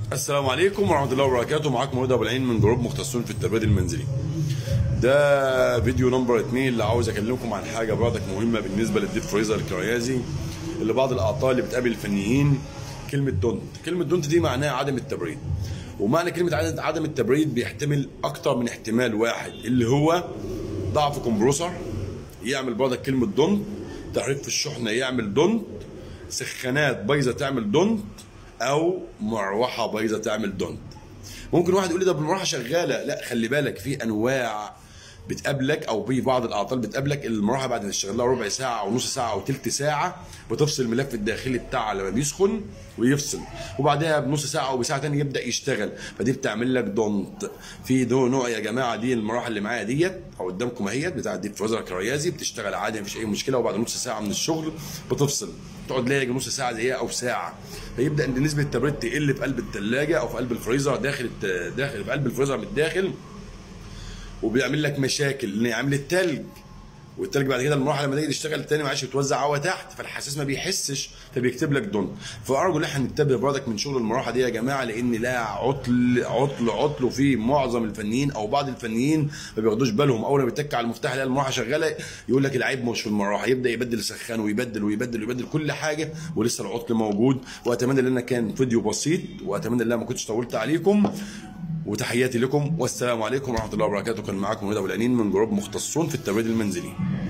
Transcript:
السلام عليكم ورحمه الله وبركاته معاكم مولود ابو العين من جروب مختصون في التبريد المنزلي ده فيديو نمبر اتنين اللي عاوز اكلمكم عن حاجه برضك مهمه بالنسبه للديب فريزر الكريازي اللي بعض الاعطال اللي بتقابل الفنيين كلمه دونت كلمه دونت دي معناها عدم التبريد ومعنى كلمه عدم عدم التبريد بيحتمل اكتر من احتمال واحد اللي هو ضعف كمبروسر يعمل برضك كلمه دونت تحريف في الشحنه يعمل دونت سخانات بايظه تعمل دونت او مروحه بايظه تعمل دونت ممكن واحد يقول لي ده المروحه شغاله لا خلي بالك في انواع بتقابلك او في بعض الاعطال بتقابلك المروحه بعد ما تشتغل لها ربع ساعه او نص ساعه او ثلث ساعه بتفصل الملف الداخلي بتاعها لما بيسخن ويفصل وبعدها بنص ساعه او بساعه ثانيه يبدا يشتغل فدي بتعمل لك دونت في دو نوع يا جماعه دي المروحه اللي معايا ديت او قدامكم اهيت بتاعت ديب فريزر كريازي بتشتغل عادي مفيش اي مشكله وبعد نص ساعه من الشغل بتفصل تقعد لها نص ساعه دقيقه او ساعه فيبدا ان نسبه التبريد تقل في قلب الثلاجه او في قلب الفريزر داخل الت- داخل في قلب الفريزر من الداخل وبيعمل لك مشاكل لان يعمل التلج والتلج بعد كده المروحه لما تيجي تشتغل تاني معلش بتوزع هوا تحت فالحساس ما بيحسش فبيكتب لك دون فارجو ان احنا ننتبه برضك من شغل المروحه دي يا جماعه لان لا عطل عطل عطل وفي معظم الفنيين او بعض الفنيين ما بياخدوش بالهم اول ما بيتك على المفتاح يلاقي المروحه شغاله يقول لك العيب مش في المروحه يبدا يبدل سخان ويبدل ويبدل ويبدل كل حاجه ولسه العطل موجود واتمنى ان كان فيديو بسيط واتمنى ان ما كنتش طولت عليكم وتحياتي لكم والسلام عليكم ورحمه الله وبركاته كان معاكم وليد ابو العنين من جروب مختصون في التبريد المنزلي